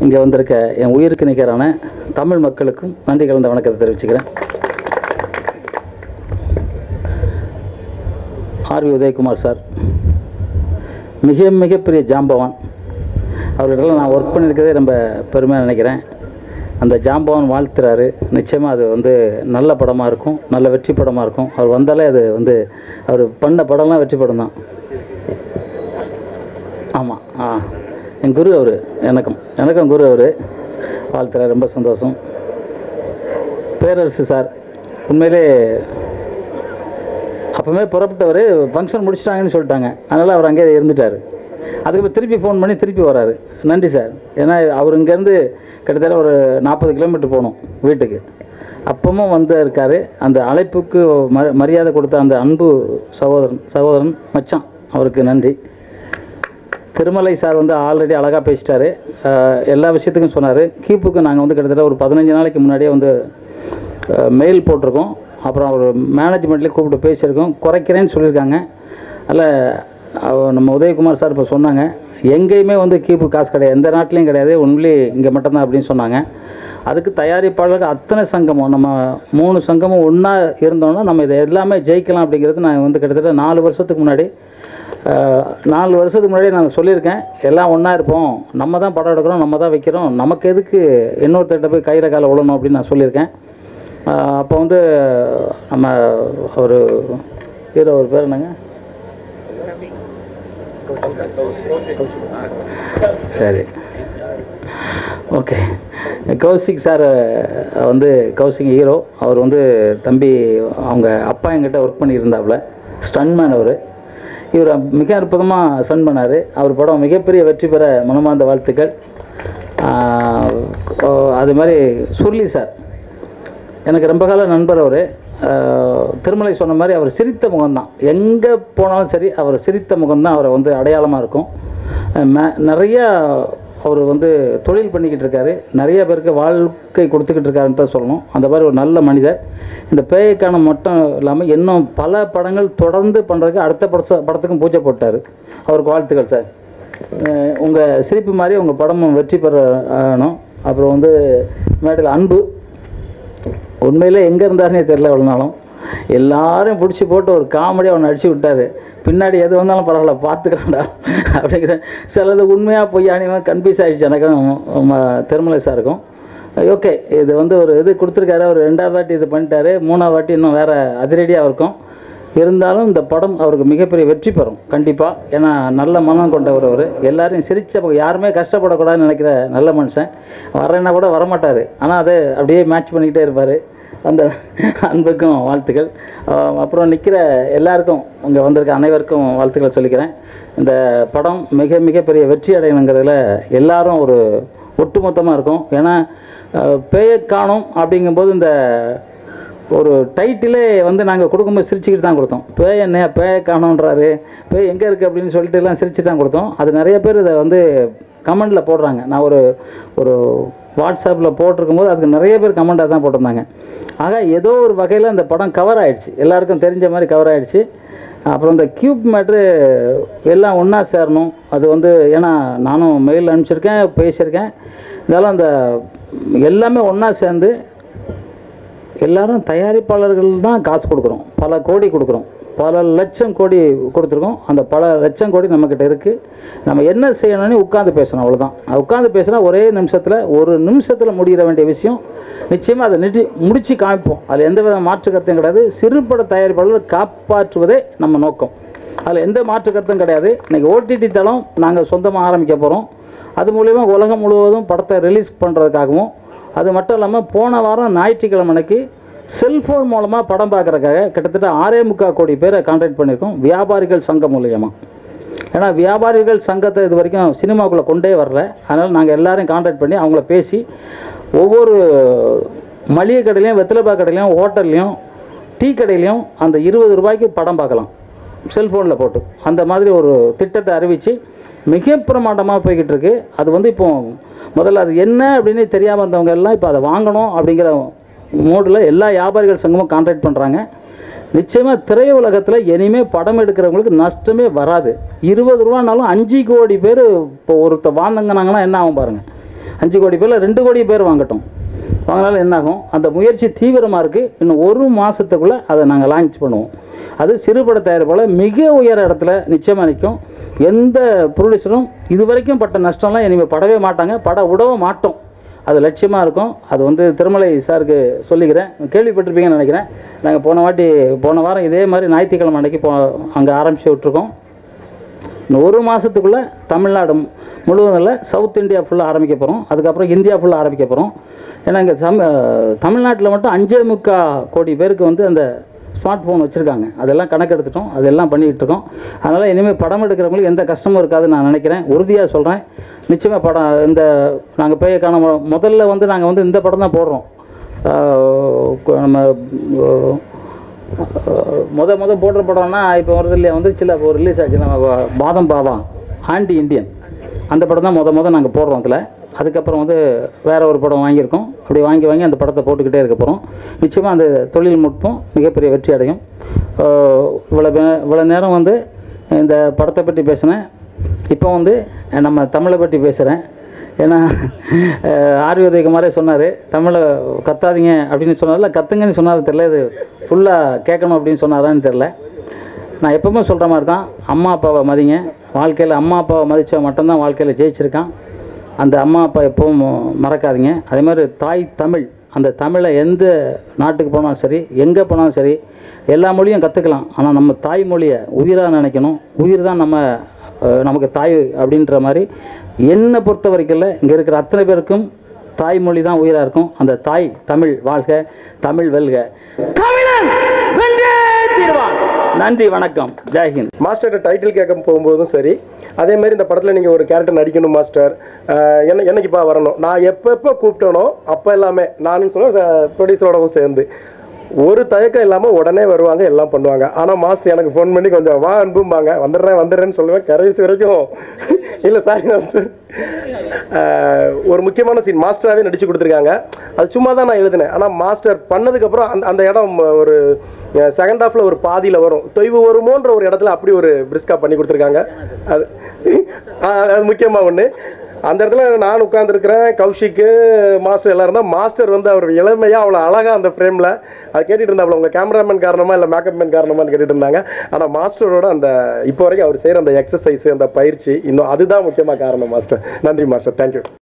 இங்கே வந்திருக்க என் உயிருக்கு நிகரான தமிழ் மக்களுக்கும் நன்றி கலந்த வணக்கத்தை தெரிவிச்சுக்கிறேன் ஆர்வி உதயகுமார் சார் மிக மிகப்பெரிய ஜாம்பவான் அவர்கிட்ட நான் ஒர்க் பண்ணியிருக்கதே ரொம்ப பெருமையாக நினைக்கிறேன் அந்த ஜாம்பவான் வாழ்த்துறாரு நிச்சயமாக அது வந்து நல்ல படமாக இருக்கும் நல்ல வெற்றி படமாக இருக்கும் அவர் வந்தாலே அது வந்து அவர் பண்ண படம்லாம் வெற்றி படம் தான் ஆமாம் ஆ என் குரு அவர் எனக்கும் எனக்கும் குரு அவர் வாழ்த்துறாரு ரொம்ப சந்தோஷம் பேரரசு சார் உண்மையிலே அப்போவே புறப்பட்டவர் ஃபங்க்ஷன் முடிச்சிட்டாங்கன்னு சொல்லிட்டாங்க அதனால் அவர் அங்கேயே இருந்துட்டார் அதுக்கப்புறம் திருப்பி ஃபோன் பண்ணி திருப்பி வராரு நன்றி சார் ஏன்னா அவர் இங்கேருந்து கிட்டத்தட்ட ஒரு நாற்பது கிலோமீட்டர் போகணும் வீட்டுக்கு அப்பவும் வந்து இருக்கார் அந்த அழைப்புக்கு ம மரியாதை கொடுத்த அந்த அன்பு சகோதரன் சகோதரன் மச்சான் அவருக்கு நன்றி திருமலை சார் வந்து ஆல்ரெடி அழகாக பேசிட்டாரு அஹ் எல்லா விஷயத்துக்கும் சொன்னார் கீப்புக்கு நாங்கள் வந்து கிட்டத்தட்ட ஒரு பதினஞ்சு நாளைக்கு முன்னாடியே வந்து மெயில் போட்டிருக்கோம் அப்புறம் அவர் மேனேஜ்மெண்ட்லேயே கூப்பிட்டு பேசியிருக்கோம் குறைக்கிறேன்னு சொல்லியிருக்காங்க அதில் அவ- நம்ம உதயகுமார் சார் இப்போ சொன்னாங்க எங்கேயுமே வந்து கீப்பு காசு கிடையாது எந்த நாட்டிலையும் கிடையாது ஒன்லி இங்கே மட்டும்தான் அப்படின்னு சொன்னாங்க அதுக்கு தயாரிப்பாளருக்கு அத்தனை சங்கமும் நம்ம மூணு சங்கமும் ஒன்றா இருந்தோம்னா நம்ம இதை எல்லாமே ஜெயிக்கலாம் அப்படிங்கிறது நான் வந்து கிட்டத்தட்ட நாலு வருஷத்துக்கு முன்னாடி அஹ், நாலு வருஷத்துக்கு முன்னாடி நான் சொல்லியிருக்கேன் எல்லாம் ஒன்றா இருப்போம் நம்ம தான் படம் எடுக்கிறோம் நம்ம தான் வைக்கிறோம் நமக்கு எதுக்கு இன்னொருத்தர்கிட்ட போய் கையில் காலை விழணும் அப்படின்னு நான் சொல்லியிருக்கேன் அஹ், அப்போ வந்து நம்ம ஒரு ஹீரோ ஒரு பேர் என்னங்க சரி ஓகே கௌசிக் சார் வந்து கௌசிக் ஹீரோ அவர் வந்து தம்பி அவங்க அப்பா என்கிட்ட ஒர்க் பண்ணியிருந்தாப்புல ஸ்டன்மேன் அவர் இவர் மிக அற்புதமாக ஸ்டன் பண்ணார் அவர் படம் மிகப்பெரிய வெற்றி பெற மனமார்ந்த வாழ்த்துக்கள் ஆஹ் அது மாதிரி சுர்லி சார் எனக்கு ரொம்ப கால நண்பர் அவர் திருமலை சொன்ன மாதிரி அவர் சிரித்த முகம்தான் எங்கே போனாலும் சரி அவர் சிரித்த முகம்தான் அவரை வந்து அடையாளமாக இருக்கும் அஹ் ம- நிறைய அவர் வந்து தொழில் பண்ணிக்கிட்டு இருக்காரு நிறைய பேருக்கு வாழ்க்கை கொடுத்துக்கிட்டு இருக்காருன்னு தான் சொல்லணும் அந்த மாதிரி ஒரு நல்ல மனிதர் இந்த பேய்க்கான மட்டும் இல்லாமல் இன்னும் பல படங்கள் தொடர்ந்து பண்ணுறதுக்கு அடுத்த பட படத்துக்கும் பூஜை போட்டார் அவருக்கு வாழ்த்துக்கள் சார் உங்கள் சிரிப்பு மாதிரி உங்கள் படமும் வெற்றி பெற ஆகணும் அப்புறம் வந்து மேடையில் அன்பு உண்மையிலே எங்கே இருந்தாருனே தெரில இவ்வளோ நாளும் எல்லாரும் பிடிச்சி போட்டு ஒரு காமெடியாக அவனை அடிச்சு விட்டாரு பின்னாடி எது வந்தாலும் பரவாயில்ல பார்த்துக்கலாம்டா அப்படிங்கிற சிலது உண்மையாக பொய் அணிவன் கன்ஃபியூஸ் ஆகிடுச்சு எனக்கும் ம, திருமலை சாருக்கும் ஓகே இது வந்து ஒரு இது கொடுத்துருக்காரு ஒரு ரெண்டாவது வாட்டி இது பண்ணிட்டாரு மூணாவது வாட்டி இன்னும் வேறு அதிரடியாக இருக்கும் இருந்தாலும் இந்த படம் அவருக்கு மிகப்பெரிய வெற்றி பெறும் கண்டிப்பாக ஏன்னா நல்ல மனம் கொண்டவர் அவர் எல்லாரையும் சிரிச்ச பக்கம் யாருமே கஷ்டப்படக்கூடாதுன்னு நினைக்கிற நல்ல மனுஷன் வரேன்னா கூட வரமாட்டார் ஆனால் அதை அப்படியே மேட்ச் பண்ணிக்கிட்டே இருப்பார் அந்த அன்புக்கும் வாழ்த்துக்கள் அஹ் அப்புறம் நிற்கிற எல்லாருக்கும் இங்கே வந்திருக்க அனைவருக்கும் வாழ்த்துக்களை சொல்லிக்கிறேன் இந்த படம் மிக மிகப்பெரிய வெற்றி அடையணுங்கிறதுல எல்லாரும் ஒரு ஒட்டுமொத்தமாக இருக்கும் ஏன்னா அஹ் பேயை காணும் அப்படிங்கும்போது இந்த ஒரு டைட்டிலே வந்து நாங்கள் கொடுக்கும்போது சிரிச்சுக்கிட்டு தான் கொடுத்தோம் பேய் என்ன பேயை காணோன்றாரு பேய் எங்கே இருக்குது அப்படின்னு சொல்லிட்டு எல்லாம் சிரிச்சு தான் கொடுத்தோம் அது நிறைய பேர் இதை வந்து கமெண்டில் போடுறாங்க நான் ஒரு ஒரு வாட்ஸ்அப்பில் போட்டிருக்கும்போது அதுக்கு நிறைய பேர் கமெண்டாக தான் போட்டிருந்தாங்க ஆக ஏதோ ஒரு வகையில் அந்த படம் கவர் ஆயிடுச்சு எல்லாருக்கும் தெரிஞ்ச மாதிரி கவர் ஆயிடுச்சு அப்புறம் இந்த கியூப் மேட்ரு எல்லாம் ஒன்றா சேரணும் அது வந்து ஏன்னா நானும் மெயில் அனுப்பிச்சிருக்கேன் பேசியிருக்கேன் இருந்தாலும் அந்த எல்லாமே ஒன்றா சேர்ந்து எல்லாரும் தயாரிப்பாளர்கள் தான் காசு கொடுக்குறோம் பல கோடி கொடுக்குறோம் பல லட்சம் கோடி கொடுத்துருக்கோம் அந்த பல லட்சம் கோடி நம்மக்கிட்ட இருக்குது நம்ம என்ன செய்யணும்னு உட்காந்து பேசணும் அவ்வளோதான் உட்காந்து பேசினா ஒரே நிமிஷத்தில் ஒரு நிமிஷத்தில் முடிகிற வேண்டிய விஷயம் நிச்சயமாக அதை நிதி முடித்து காமிப்போம் அதில் எந்த வித மாற்று கருத்தும் கிடையாது சிறுபட தயாரிப்பாளர்கள் காப்பாற்றுவதே நம்ம நோக்கம் அதில் எந்த மாற்று கருத்தும் கிடையாது இன்றைக்கி ஓடிடி தளம் நாங்கள் சொந்தமாக ஆரம்பிக்க போகிறோம் அது மூலயமா உலகம் முழுவதும் படத்தை ரிலீஸ் பண்ணுறதுக்காகவும் அது மட்டும் இல்லாமல் போன வாரம் ஞாயிற்றுக்கிழமை அன்னைக்கு செல்ஃபோன் மூலமாக படம் பார்க்குறதுக்காக கிட்டத்தட்ட ஆறே முக்கால் கோடி பேரை கான்டாக்ட் பண்ணியிருக்கோம் வியாபாரிகள் சங்கம் மூலியமாக ஏன்னா வியாபாரிகள் சங்கத்தை இது வரைக்கும் சினிமாக்குள்ளே கொண்டே வரல அதனால் நாங்கள் எல்லாரையும் கான்டாக்ட் பண்ணி அவங்கள பேசி ஒவ்வொரு மளிகை கடையிலையும் வெத்தலைப்பா கடையிலையும் ஹோட்டல்லையும் டீ கடையிலையும் அந்த இருபது ரூபாய்க்கு படம் பார்க்கலாம் செல்ஃபோனில் போட்டு அந்த மாதிரி ஒரு திட்டத்தை அறிவித்து மிக பிரமாண்டமாக போய்கிட்டு இருக்கு அது வந்து இப்போ முதல்ல அது என்ன அப்படின்னு தெரியாமல் இருந்தவங்க எல்லாம் இப்போ அதை வாங்கணும் அப்படிங்கிற மோடில் எல்லா வியாபாரிகள் சங்கமும் கான்டாக்ட் பண்ணுறாங்க நிச்சயமாக திரையுலகத்தில் இனிமே படம் எடுக்கிறவங்களுக்கு நஷ்டமே வராது இருபது ரூபானாலும் அஞ்சு கோடி பேர் இப்போ ஒருத்த வாங்குனாங்கன்னா என்ன ஆகும் பாருங்கள் அஞ்சு கோடி பேரில் ரெண்டு கோடி பேர் வாங்கட்டும் வாங்கினாலும் என்னாகும் அந்த முயற்சி தீவிரமாக இருக்குது இன்னும் ஒரு மாதத்துக்குள்ளே அதை நாங்கள் லான்ச் பண்ணுவோம் அது சிறுபட தயாரிப்பால் மிக உயர இடத்துல நிச்சயமாக நிற்கும் எந்த ப்ரொடியூசரும் இது வரைக்கும் பட்ட நஷ்டம்லாம் இனிமேல் படவே மாட்டாங்க பட விடவும் மாட்டோம் அது லட்சியமாக இருக்கும் அது வந்து திருமலை சாருக்கு சொல்லிக்கிறேன் கேள்விப்பட்டிருப்பீங்கன்னு நினைக்கிறேன் நாங்கள் போன வாட்டி போன வாரம் இதே மாதிரி ஞாயிற்றுக்கிழமை அன்னைக்கு போ அங்கே ஆரம்பித்து விட்ருக்கோம் இன்னும் ஒரு மாதத்துக்குள்ளே தமிழ்நாடு முழுவதும் இல்லை சவுத் இந்தியா ஃபுல்லாக ஆரம்பிக்க போகிறோம் அதுக்கப்புறம் இந்தியா ஃபுல்லாக ஆரம்பிக்க போகிறோம் ஏன்னா இங்கே சம் தமிழ்நாட்டில் மட்டும் அஞ்சே முக்கா கோடி பேருக்கு வந்து அந்த ஸ்மார்ட் ஃபோன் வச்சுருக்காங்க அதெல்லாம் கணக்கு எடுத்துட்டோம் அதெல்லாம் பண்ணிக்கிட்டு இருக்கோம் அதனால் இனிமேல் படம் எடுக்கிறவங்களுக்கு எந்த கஷ்டமும் இருக்காதுன்னு நான் நினைக்கிறேன் உறுதியாக சொல்கிறேன் நிச்சயமாக படம் இந்த நாங்கள் போய் காண முதல்ல வந்து நாங்கள் வந்து இந்த படம் தான் போடுறோம் ஆஹ் கு- நம்ம ஆஹ் முத முத போடுற படம்னா இப்போ வருது இல்லையா வந்துச்சுல இப்போ ரிலீஸ் ஆச்சு நம்ம பா- பாதம் பாவா ஆண்டி இந்தியன் அந்த படம் தான் முத முத நாங்கள் போடுறோம் அதில் அதுக்கப்புறம் வந்து வேற ஒரு படம் வாங்கியிருக்கோம் அப்படி வாங்கி வாங்கி அந்த படத்தை போட்டுக்கிட்டே இருக்க போகிறோம் நிச்சயமாக அந்த தொழில்நுட்பம் மிகப்பெரிய வெற்றி அடையும் ஆஹ் இவ்வளோ வே- இவ்வளோ நேரம் வந்து இந்த படத்தை பற்றி பேசினேன் இப்போ வந்து நம்ம தமிழை பற்றி பேசுகிறேன் ஏன்னா அஹ், ஆர்வி உதயகுமாரே சொன்னார் தமிழை கத்தாதீங்க அப்படின்னு சொன்னார்ல கத்துங்கன்னு சொன்னார் தெரியல இது ஃபுல்லாக கேட்கணும் அப்படின்னு சொன்னாரான்னு தெரில நான் எப்பவுமே சொல்கிற மாதிரி தான் அம்மா அப்பாவை மதிங்க வாழ்க்கையில் அம்மா அப்பாவை மதித்தா மட்டும்தான் வாழ்க்கையில் ஜெயிச்சிருக்கான் அந்த அம்மா அப்பா எப்பவும் மறக்காதீங்க அதே மாதிரி தாய் தமிழ் அந்த தமிழை எந்த நாட்டுக்கு போனாலும் சரி எங்கே போனாலும் சரி எல்லா மொழியும் கற்றுக்கலாம் ஆனால் நம்ம தாய்மொழியை உயிராக நினைக்கணும் உயிர் தான் நம்ம அஹ், நமக்கு தாய் அப்படின்ற மாதிரி என்னை பொறுத்த வரைக்கும் இங்கே இருக்கிற அத்தனை பேருக்கும் தாய்மொழி தான் உயிராக இருக்கும் அந்த தாய் தமிழ் வாழ்க தமிழ் வெல்க தமிழன் வென்றே தீர்வான் நன்றி வணக்கம் ஜெய்ஹிந்த் மாஸ்டர்கிட்ட டைட்டில் கேட்க போகும்போதும் சரி அதே மாதிரி இந்த படத்தில் நீங்கள் ஒரு கேரக்டர் நடிக்கணும் மாஸ்டர் அஹ் என்ன என்னைக்குப்பா வரணும் நான் எப்போ எப்போ கூப்பிட்டனோ அப்போ எல்லாமே நானும் சொல்ல ப்ரொடியூசரோடவும் சேர்ந்து ஒரு தயக்கம் இல்லாமல் உடனே வருவாங்க எல்லாம் பண்ணுவாங்க ஆனால் மாஸ்டர் எனக்கு ஃபோன் பண்ணி கொஞ்சம் வா அன்பும்பாங்க வந்துடுறேன் வந்துடுறேன்னு சொல்லுவேன் கடைசி வரைக்கும் இல்லை சாரி மாஸ்டர் அஹ் ஒரு முக்கியமான சீன் மாஸ்டராகவே நடிச்சு கொடுத்துருக்காங்க அது சும்மா தான் நான் எழுதினேன் ஆனால் மாஸ்டர் பண்ணதுக்கப்புறம் அந்த அந்த இடம் ஒரு செகண்ட் ஹாஃபில் ஒரு பாதியில் வரும் தொய்வு வருமோன்ற ஒரு இடத்துல அப்படி ஒரு பிரிஸ்கா பண்ணி கொடுத்துருக்காங்க அது ஆ, அது முக்கியமாக ஒன்று அந்த இடத்துல நான் உட்காந்துருக்கிறேன் கௌஷிக்கு மாஸ்டர் எல்லாரும் தான் மாஸ்டர் வந்து அவர் இளமையாக அவ்வளோ அழகாக அந்த ஃப்ரேமில் அது கேட்டுட்டு இருந்தாப்புல உங்கள் கேமராமேன் காரணமா இல்லை மேக்கப் மேன் காரணமான்னு கேட்டுட்டு இருந்தாங்க ஆனால் மாஸ்டரோட அந்த இப்போ வரைக்கும் அவர் செய்கிற அந்த எக்ஸசைஸ் அந்த பயிற்சி இன்னும் அதுதான் முக்கியமாக காரணம் மாஸ்டர் நன்றி மாஸ்டர் தேங்க்யூ